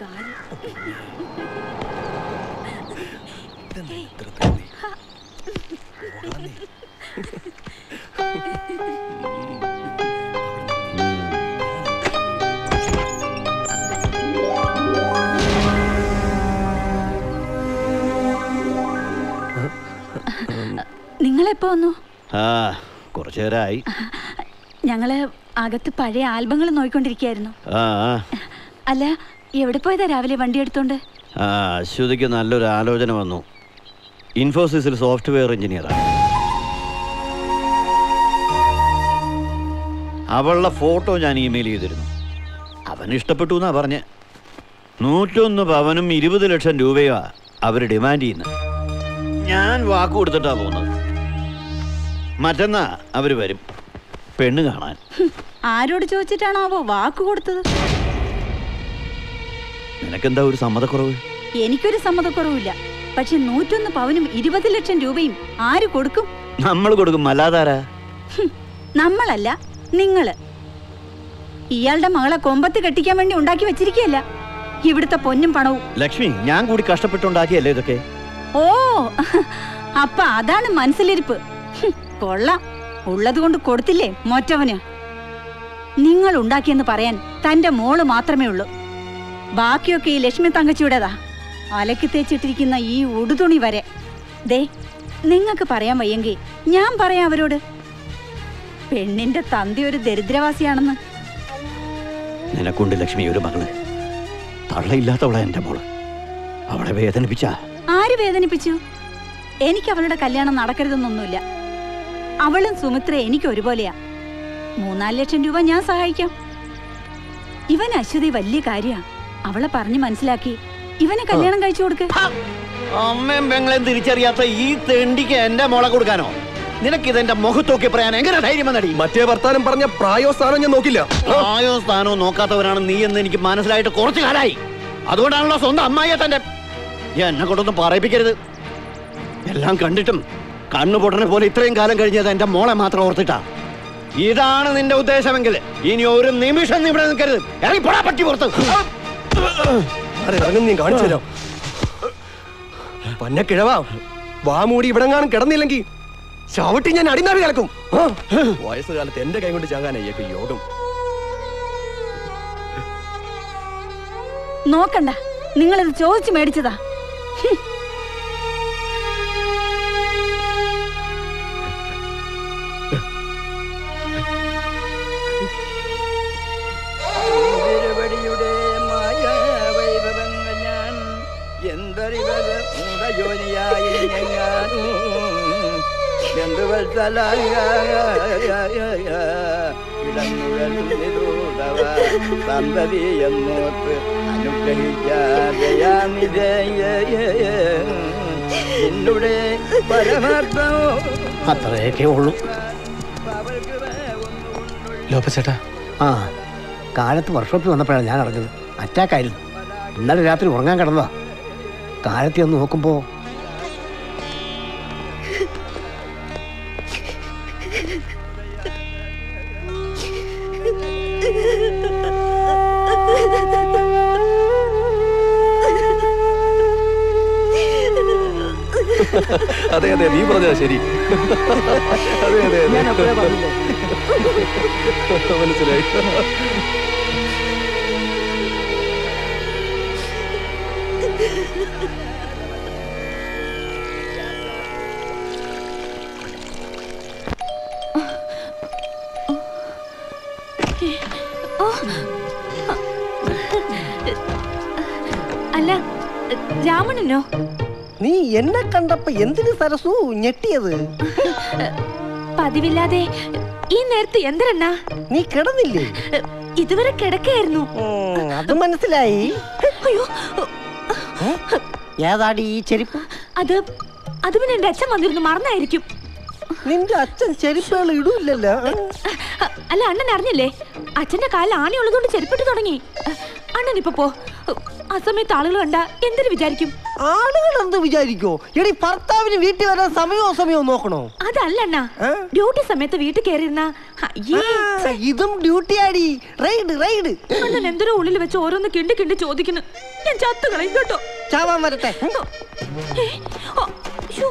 നിങ്ങളെപ്പോ വന്നു ആ കുറച്ചു നേരമായി ഞങ്ങള് അകത്ത് പഴയ ആൽബങ്ങൾ നോയിക്കൊണ്ടിരിക്കുകയായിരുന്നു ആ ആ. അല്ല എവിടെ പോയതാ രാവിലെ വണ്ടി എടുത്തോണ്ട് ആ അശ്വതിക്ക് നല്ലൊരു ആലോചന വന്നു ഇൻഫോസിസിൽ സോഫ്റ്റ്വെയർ എഞ്ചിനീയറാണ് അവളുടെ ഫോട്ടോ ഞാൻ ഇമെയിൽ ചെയ്തിരുന്നു അവൻ ഇഷ്ടപ്പെട്ടു എന്നാ പറഞ്ഞ് നൂറ്റൊന്ന് പവനും ഇരുപത് ലക്ഷം രൂപയുമാ അവർ ഡിമാൻഡ് ചെയ്യുന്നത് ഞാൻ വാക്ക് കൊടുത്തിട്ടാ പോകുന്നത് മറ്റന്നാ അവർ വരും പെണ്ണ് കാണാൻ ഹും, ആരോട് ചോദിച്ചിട്ടാണാവോ വാക്ക് കൊടുത്തത് നിനക്കെന്താ ഒരു സമ്മതക്കുറവ് എനിക്കൊരു സമ്മതക്കുറവില്ല പക്ഷെ നൂറ്റൊന്ന് പവനും ഇരുപത് ലക്ഷം രൂപയും ആര് കൊടുക്കും നമ്മൾ കൊടുക്കും അല്ലാതാരാ ഹും, നമ്മളല്ല നിങ്ങള് ഇയാളുടെ മകളെ കൊമ്പത്ത് കെട്ടിക്കാൻ വേണ്ടി ഉണ്ടാക്കി വെച്ചിരിക്കുകയല്ല ഇവിടുത്തെ പൊന്നും പണവും ലക്ഷ്മി ഞാൻ കൂടി കഷ്ടപ്പെട്ടുണ്ടാക്കിയല്ലേ ഇതൊക്കെ ഓ അപ്പ അതാണ് മനസ്സിലിരിപ്പ് ഹും, കൊള്ളാം ഉള്ളത് കൊണ്ട് കൊടുത്തില്ലേ മൊറ്റവന് നിങ്ങൾ ഉണ്ടാക്കിയെന്ന് പറയാൻ തന്റെ മോള് മാത്രമേ ഉള്ളൂ ബാക്കിയൊക്കെ ഈ ലക്ഷ്മി തങ്കച്ചിയുടേതാ അലക്കി തേച്ചിട്ടിരിക്കുന്ന ഈ ഉടുതുണി വരെ ദേ നിങ്ങൾക്ക് പറയാൻ വയ്യെങ്കിൽ ഞാൻ പറയാം അവരോട് പെണ്ണിന്റെ തന്തി ഒരു ദരിദ്രവാസിയാണെന്ന് നിനക്കുണ്ട് ലക്ഷ്മി ഒരു മകള് തള്ളയില്ലാത്തവളെ എൻ്റെ മോള് അവളെ വേദനിപ്പിച്ച ആര് വേദനിപ്പിച്ചു എനിക്ക് അവളുടെ കല്യാണം നടക്കരുതെന്നൊന്നുമില്ല അവളും സുമിത്ര എനിക്ക് ഒരുപോലെയാ മൂന്നാല് ലക്ഷം രൂപ ഞാൻ സഹായിക്കാം ഇവൻ അശ്വതി വലിയ കാര്യാ അവളെ പറഞ്ഞു മനസ്സിലാക്കി ഇവനെ കല്യാണം കഴിച്ചു കൊടുക്ക് അമ്മയും പെങ്ങളെയും തിരിച്ചറിയാത്ത ഈ തെണ്ടിക്ക് എന്റെ മോളെ കൊടുക്കാനോ നിനക്ക് ഇതെന്റെ മുഖത്തൊക്കെ പറയാൻ എങ്ങനെ ധൈര്യം വന്നടി മറ്റേ വർത്താനം പറഞ്ഞ പ്രായോ സ്ഥാനം ഞാൻ നോക്കില്ല ആയോ സ്ഥാനോ നോക്കാത്തവരാണ് നീ എന്ന് എനിക്ക് മനസ്സിലായിട്ട് കുറച്ചു കാലായി അതുകൊണ്ടാണല്ലോ സ്വന്തം അമ്മായിയെ തന്റെ എന്നെ കൊണ്ടൊന്നും പറയിപ്പിക്കരുത് എല്ലാം കണ്ടിട്ടും കണ്ണു പൊട്ടനെ പോലെ ഇത്രയും കാലം കഴിഞ്ഞത് എന്റെ മോളെ മാത്രം ഓർത്തിട്ടാ ഇതാണ് നിന്റെ ഉദ്ദേശമെങ്കിൽ ഇനി ഒരു നിമിഷം നീ ഇവിടെ നിൽക്കരുത് ഇറങ്ങി പോടാ പറ്റി പുറത്ത് ഇറങ്ങും നീ കാണിച്ചു തരാം പന്ന കിഴവാ വാ മൂടി ഇവിടെ കാണും കിടന്നില്ലെങ്കിൽ ചവിട്ടി ഞാൻ അടിനാവി കലക്കും ആ, വയസ്സുകാലത്ത് എന്റെ കൈ കൊണ്ട് ചാകാനായി യോഗം നോക്കണ്ട നിങ്ങളിത് ചോദിച്ചു മേടിച്ചതാ ഹും. തിരുവടിയുടെ മായ വൈഭവങ്ങൾ ഞാൻ എന്തറിവത് മൂടയോനിയായി ഞാനും എന്തു ഇടമുഴലുന്നിതൂതവ സന്തതി എന്നോത്ത് അനുഗ്രഹിക്കാതെയാനിതയ എന്നുടെ പരമാർത്ഥമോ അത്രയൊക്കെ ഉള്ളൂ ലോപച്ചേട്ടാ ആ കാലത്ത് വർക്ക്ഷോപ്പിൽ വന്നപ്പോഴാണ് ഞാൻ അറിഞ്ഞത് അറ്റാക്കായിരുന്നു ഇന്നലെ രാത്രി ഉറങ്ങാൻ കിടന്നതാ കാലത്തെ ഒന്ന് നോക്കുമ്പോ അതെ അതെ നീ പറഞ്ഞതാ ശരി അതെ അതെ അതെ ഞാൻ അപ്പോഴേ പറഞ്ഞില്ലേ? മനസ്സിലായി അല്ല രാമണനോ നീ എന്നെ കണ്ടപ്പോ എന്തിനു സരസു ഞെട്ടിയത് പതിവില്ലാതെ ഈ നേരത്ത് എന്തരണ്ണ നീ കിടന്നില്ലേ ഇതുവരെ കിടക്കായിരുന്നു ഉം, അത് മനസ്സിലായി അയ്യോ ഏ? ഏതാടി ഈ ചെരുപ്പ് അത് അത് പിന്നെ എന്റെ അച്ഛൻ വന്നിരുന്നു മറന്നായിരിക്കും നിന്റെ അച്ഛൻ ചെരുപ്പുകൾ ഇടൂല്ലല്ലോ അ- അല്ല അണ്ണൻ അറിഞ്ഞില്ലേ അച്ഛന്റെ കാലിൽ ആണി ഉള്ളതുകൊണ്ട് ചെരുപ്പിട്ട് തുടങ്ങി അണ്ണൻ ഇപ്പൊ പോ ആ സമയത്ത് ആളുകൾ കണ്ട എന്തിനു വിചാരിക്കും ആളുകൾ എന്ത് വിചാരിക്കോ എടി ഭർത്താവിന് വീട്ടിൽ വരാൻ സമയമോ സമയമോ നോക്കണോ അതല്ലണ്ണ ഡ്യൂട്ടി സമയത്ത് വീട്ടിൽ കയറിയിരുന്ന അയ്യേ ആ, ഇതും ഡ്യൂട്ടി ആടി റൈഡ് റൈഡ് അണ്ണൻ എന്തൊരു ഉള്ളിൽ വെച്ച് ഓരോന്ന് കിണ്ടി കിണ്ടി ചോദിക്കുന്നു ഞാൻ ചത്തു കളയും കേട്ടോ ചാവാൻ വരട്ടെ ഏ, ഓ, ശ്ശോ.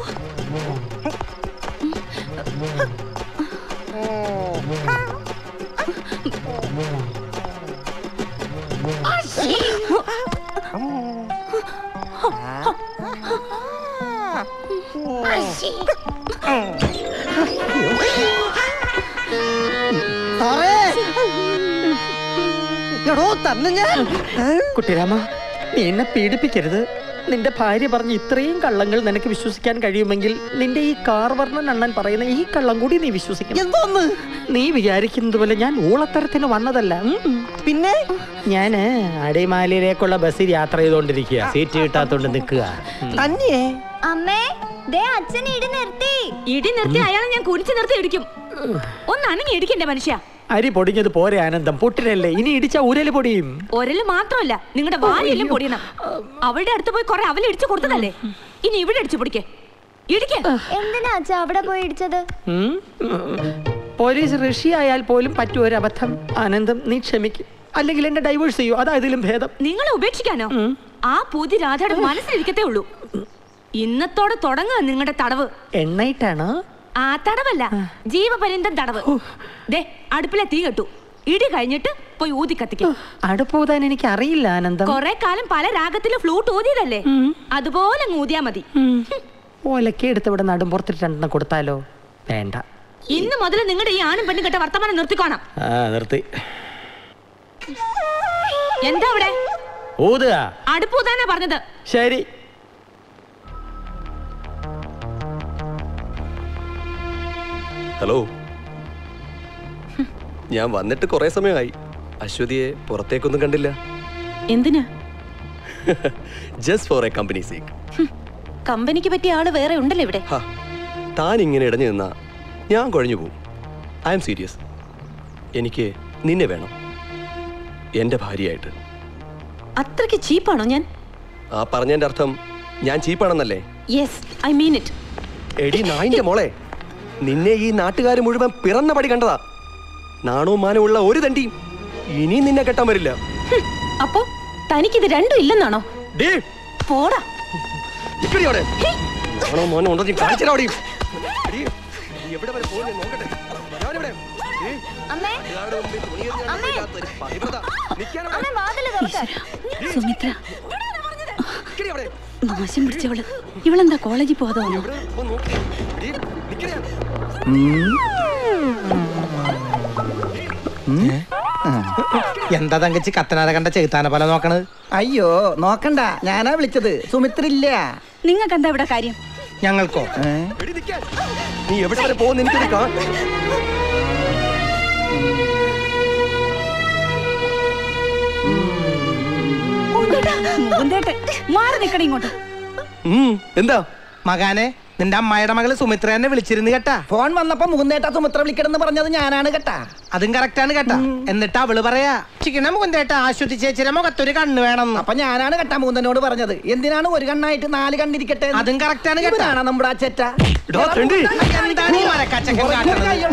സാറേ എടോ തന്നെ ഞാൻ കുട്ടിരാമ നീ എന്നെ പീഡിപ്പിക്കരുത് നിന്റെ ഭാര്യ പറഞ്ഞ ഇത്രയും കള്ളങ്ങൾ നിനക്ക് വിശ്വസിക്കാൻ കഴിയുമെങ്കിൽ നിന്റെ ഈ കാർ വർണ്ണൻ അണ്ണൻ പറയുന്ന ഈ കള്ളം കൂടി നീ വിശ്വസിക്കണം എന്തോന്ന് നീ വിചാരിക്കുന്നത് പോലെ ഞാൻ ഊളത്തരത്തിന് വന്നതല്ല ഉം, ഉം. പിന്നെ ഞാന് അടിമാലിയിലേക്കുള്ള ബസ്സിൽ യാത്ര ചെയ്തോണ്ടിരിക്കുക സീറ്റ് കിട്ടാത്തോണ്ട് നിൽക്കുക തന്നെ അമ്മേ ദേ അച്ഛൻ ഇടി നിർത്തി ഇടി നിർത്തി അയാളെ ഞാൻ കുനിച്ചു നിർത്തി ഇടിക്കും ഒന്ന് അനങ്ങി ഇടിക്കണ്ടേ മനുഷ്യ അരി പൊടിഞ്ഞത് പോരെ ആനന്ദം പൊട്ടിനല്ലേ ഇനി ഇടിച്ച ഉരല് പൊടിയും ഒരല് മാത്രമല്ല നിങ്ങളുടെ വാരിയെല്ലാം പൊടിയണം അവളുടെ അടുത്ത് പോയി കുറെ അവൽ ഇടിച്ചു കൊടുത്തതല്ലേ ഇനി ഇവിടെ അടിച്ചു പൊടിക്കേ ഇടിക്കേ എന്തിനാ അച്ഛാ അവിടെ പോയി ഇടിച്ചത് ഉം, ഉം. പോലീസ് ഋഷി ആയാൽ പോലും പറ്റും ഒരു അബദ്ധം ആനന്ദം നീ ക്ഷമിക്കും അല്ലെങ്കിൽ എന്നെ ഡൈവേഴ്സ് ചെയ്യൂ അതാ ഇതിലും ഭേദം നിങ്ങളെ ഉപേക്ഷിക്കാനോ ആ പൂതി രാധയുടെ മനസ്സിലിരിക്കത്തേ ഉള്ളൂ ഇന്നത്തോടെ തുടങ്ങുക നിങ്ങളുടെ തടവ് എണ്ണയിട്ടാണോ ആ തടവല്ല ജീവപര്യന്തം തടവ് ദേ അടുപ്പിലെ തീ കെട്ടു ഇടി കഴിഞ്ഞിട്ട് പോയി ഊതി കത്തിക്കും അടുപ്പൂതാൻ എനിക്ക് അറിയില്ല ആനന്ദം കൊറേ കാലം പല രാഗത്തിലും ഫ്ലൂട്ട് ഊതിയതല്ലേ അതുപോലെ അങ്ങ് ഊതിയാ മതി ഓലക്കെ എടുത്ത് ഇവിടെ നടും പുറത്തിട്ട് രണ്ടെണ്ണം കൊടുത്താലോ വേണ്ട ഇന്ന് മുതൽ നിങ്ങളുടെ ഈ ആണും പെണ്ണും കെട്ട വർത്തമാനം നിർത്തിക്കോണം ആ നിർത്തി എന്താ അവിടെ ഊതുക അടുപ്പൂതാനാ പറഞ്ഞത് ശരി ഹലോ ഞാൻ വന്നിട്ട് കുറെ സമയമായി അശ്വതിയെ പുറത്തേക്കൊന്നും കണ്ടില്ല എന്തിനാ just for a company seek കമ്പനിക്ക് പറ്റിയ ആള് വേറെ ഉണ്ടല്ലോ ഇവിടെ താൻ ഇങ്ങനെ ഇടഞ്ഞു നിന്നാ ഞാൻ കുഴഞ്ഞു പോവും ഐ എം സീരിയസ് എനിക്ക് നിന്നെ വേണം എൻ്റെ ഭാര്യയായിട്ട് അത്രയ്ക്ക് ചീപ്പാണോ ഞാൻ ആ പറഞ്ഞതിൻ്റെ അർത്ഥം ഞാൻ ചീപ്പാണെന്നല്ലേ യെസ് ഐ മീൻ ഇറ്റ് എടി നായിന്റെ മോളെ നിന്നെ ഈ നാട്ടുകാർ മുഴുവൻ പിറന്ന പടി കണ്ടതാ നാണവും മാനവുമുള്ള ഒരു തണ്ടിയും ഇനി നിന്നെ കെട്ടാൻ വരില്ല അപ്പോ തനിക്കിത് രണ്ടും ഇല്ലെന്നാണോ ഡേ പോടാ ഇക്കടി അവിടെ നാണോ മോനോ ഉണ്ടോ നീ കാണിച്ചടാ അവിടെയും. എടീ, നീ എവിടെ വരെ പോകുന്നു നോക്കട്ടെ ഞാനിവിടെ ഏ, അമ്മേ ഇയാളുടെ മുമ്പിൽ തുണിയെറിയാൻ അമ്മേ. പറ്റാത്തൊരു പതിവ്രത. നിക്കാനവിടെ. അമ്മേ വാതില് തുറക്കാൻ സുമിത്ര നിക്കടി അവിടെ. നാശം പിടിച്ചവള് ഇവളെന്താ കോളേജിൽ പോകാതോ ഇവിടെ ഒന്ന് നോക്ക്. എടീ, നിക്കടി. എന്താ തങ്കച്ചി കത്തനാരെ കണ്ട ചെകുത്താനെ പോലെ നോക്കണത് അയ്യോ നോക്കണ്ട ഞാനാ വിളിച്ചത് സുമിത്രില്ല നിങ്ങൾക്ക് എന്താ ഇവിടെ കാര്യം ഞങ്ങൾക്കോ ഏ? എടീ, നിക്കാൻ. നീ എവിടെ വരെ പോകുന്നു എനിക്കൊരു കാ മുകുന്ദേട്ട് മാറി നിക്കണ ഇങ്ങോട്ട് ഉം, എന്താ മകാനെ നിന്റെ അമ്മായിയുടെ മകള് സുമിത്ര എന്നെ വിളിച്ചിരുന്നു കേട്ടാ ഫോൺ വന്നപ്പോ മുകുന്ദേട്ട സുമിത്ര വിളിക്കണമെന്ന് പറഞ്ഞത് ഞാനാണ് കേട്ടാ അതും കറക്റ്റാണ് കേട്ടാ എന്നിട്ട് അവള് പറയാ ചിക്കന മുകുന്ദേട്ട ആശുദ്ധി ചേച്ചിയുടെ മുഖത്തൊരു കണ്ണ് വേണം അപ്പൊ ഞാനാണ് കേട്ടാ മുകുന്ദനോട് പറഞ്ഞത് എന്തിനാണ് ഒരു കണ്ണായിട്ട് നാല് കണ്ണിരിക്കട്ടെ എന്ന്? അതും കറക്റ്റാണ് കേട്ടാ ഇവനാണ് നമ്മുടെ ആ ചെറ്റ എടാ, തെണ്ടി. എന്താണ് ഈ മരക്കാച്ചക്കൻ കാട്ടണത്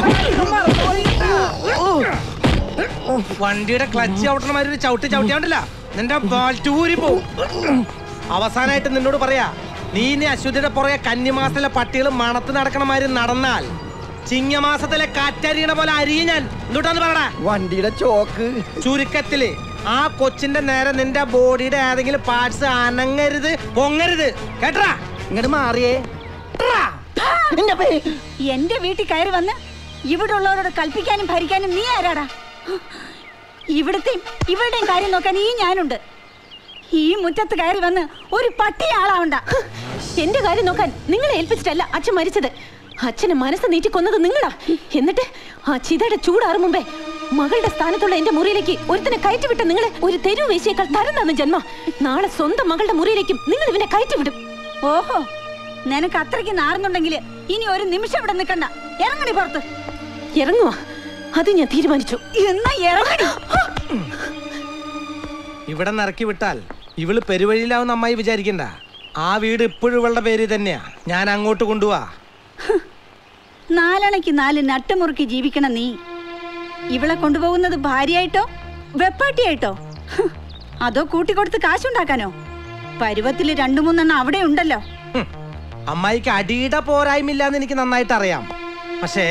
വണ്ടിയുടെ ക്ലച്ച് ചവിട്ടണ മാതിരി ഒരു ചവിട്ട് ചവിട്ടിയാണ്ടില്ല നിന്റെ ബാൽറ്റൂരി പോവും അവസാനായിട്ട് നിന്നോട് പറയാ നീ ഇനി അശ്വതിയുടെ പുറകെ കന്നിമാസത്തിലെ പട്ടികൾ മണത്ത് നടക്കണ മാതിരി നടന്നാൽ ചിങ്ങമാസത്തിലെ കാറ്റരിയണ പോലെ അരിയും ഞാൻ എന്തുട്ടാന്ന് പറയടാ വണ്ടിയുടെ ചോക്ക് ചുരുക്കത്തില് ആ കൊച്ചിന്റെ നേരെ നിന്റെ ബോഡിയുടെ ഏതെങ്കിലും പാർട്സ് അനങ്ങരുത് പൊങ്ങരുത് കേട്ടാ ഇങ്ങോട്ട് മാറിയേ എന്റെ പേ എന്റെ വീട്ടിൽ കയറി വന്ന് ഇവിടെ ഉള്ളവരോട് കൽപ്പിക്കാനും ഭരിക്കാനും നീ ആരാടാ ഇവിടത്തെയും ഇവരുടെയും കാര്യം നോക്കാൻ ഈ ഞാനുണ്ട് ഈ മുറ്റത്ത് കയറി വന്ന് ഒരു പട്ടി ആളാവണ്ട എന്റെ കാര്യം നോക്കാൻ നിങ്ങളെ ഏൽപ്പിച്ചിട്ടല്ല അച്ഛൻ മരിച്ചത് അച്ഛനെ മനസ്സ് നീറ്റി കൊന്നത് നിങ്ങളാ എന്നിട്ട് ആ ചിതയുടെ ചൂടാറും മുമ്പേ മകളുടെ സ്ഥാനത്തുള്ള എന്റെ മുറിയിലേക്ക് ഒരുത്തനെ കയറ്റിവിട്ട നിങ്ങളെ ഒരു തെരുവ് വേശിയേക്കാൾ തരം തന്നു ജന്മ നാളെ സ്വന്തം മകളുടെ മുറിയിലേക്കും നിങ്ങൾ ഇവനെ കയറ്റിവിടും ഓഹോ നിനക്ക് അത്രയ്ക്ക് നാറുന്നുണ്ടെങ്കിൽ ഇനി ഒരു നിമിഷം ഇവിടെ നിൽക്കണ്ട ഇറങ്ങണി പുറത്ത് ഇറങ്ങുവാ അത് ഞാൻ തീരുമാനിച്ചു എന്നാ ഇറങ്ങണി ഇവിടെ നിറക്കി വിട്ടാൽ ഇവള് പെരുവഴിയിലാവുന്ന അമ്മായി വിചാരിക്കണ്ട ആ വീട് ഇപ്പോഴും ഇവളുടെ പേര് തന്നെയാ ഞാൻ അങ്ങോട്ട് കൊണ്ടുപോവാ നാലണയ്ക്ക് നാല് നട്ടുമുറുക്കി ജീവിക്കണ നീ ഇവളെ കൊണ്ടുപോകുന്നത് ഭാര്യയായിട്ടോ വെപ്പാട്ടിയായിട്ടോ ഹ്, അതോ കൂട്ടിക്കൊടുത്ത് കാശുണ്ടാക്കാനോ പരുവത്തില് രണ്ടു മൂന്നെണ്ണം അവിടെ ഉണ്ടല്ലോ ഹും. അമ്മായിക്ക് അടിയുടെ പോരായ്മയില്ലാന്ന് എനിക്ക് നന്നായിട്ട് അറിയാം പക്ഷേ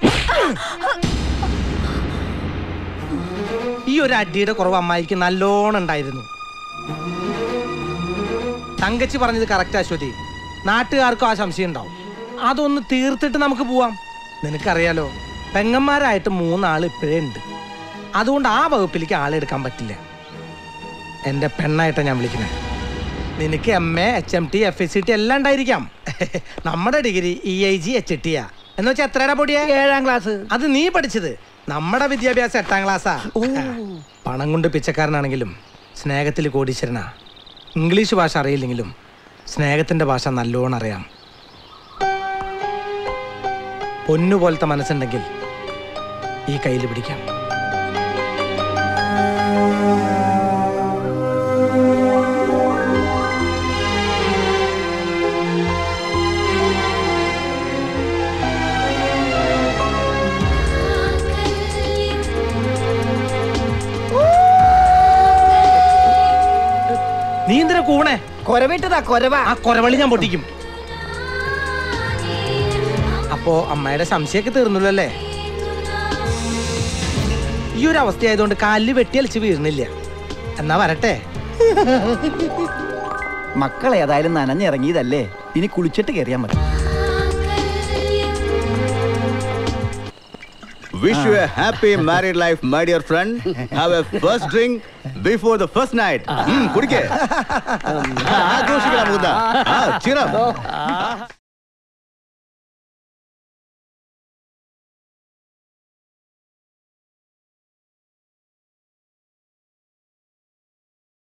ഈ ഒരു അടിയുടെ കുറവ് അമ്മായിക്ക് നല്ലോണം ഉണ്ടായിരുന്നു തങ്കച്ചി പറഞ്ഞത് കറക്റ്റ് അശ്വതി നാട്ടുകാർക്കും ആ സംശയം ഉണ്ടാവും അതൊന്ന് തീർത്തിട്ട് നമുക്ക് പോവാം നിനക്കറിയാലോ പെങ്ങന്മാരായിട്ട് മൂന്നാൾ ഇപ്പോഴേ ഉണ്ട് അതുകൊണ്ട് ആ വകുപ്പിലേക്ക് ആളെടുക്കാൻ പറ്റില്ല എൻ്റെ പെണ്ണായിട്ടാണ് ഞാൻ വിളിക്കുന്നത് നിനക്ക് M A H M T F S C T എല്ലാം ഉണ്ടായിരിക്കാം നമ്മുടെ degree E I G H ടിയാ എന്ന് വെച്ചാൽ എത്രയുടെ പൊടിയാ ഏഴാം ക്ലാസ് അത് നീ പഠിച്ചത് നമ്മുടെ വിദ്യാഭ്യാസം എട്ടാം ക്ലാസ്സാ പണം കൊണ്ട് പിച്ചക്കാരനാണെങ്കിലും സ്നേഹത്തിൽ കോടീശ്വരനാ ഇംഗ്ലീഷ് ഭാഷ അറിയില്ലെങ്കിലും സ്നേഹത്തിന്റെ ഭാഷ നല്ലോണം അറിയാം പൊന്നു പോലത്തെ മനസ്സുണ്ടെങ്കിൽ ഈ കയ്യിൽ പിടിക്കാം നീ എന്തിനാ കൂണേ കൊരവിട്ടതാ കൊരവ ആ കൊരവളി ഞാൻ പൊട്ടിക്കും അപ്പോ അമ്മയുടെ സംശയമൊക്കെ തീർന്നല്ലോ അല്ലേ ഈ ഒരു അവസ്ഥയായതുകൊണ്ട് കാലിൽ വെട്ടിയലിച്ച് വീഴുന്നില്ല എന്നാ വരട്ടെ മക്കൾ ഏതായാലും നനഞ്ഞിറങ്ങിയതല്ലേ ഇനി കുളിച്ചിട്ട് കയറിയാൽ മതി Wish you a happy married life, my dear friend. Have a first drink before the first night. Mm, കുടിക്കേ ആഘോഷിക്കണം മുകുന്ദ. ആ, cheer up.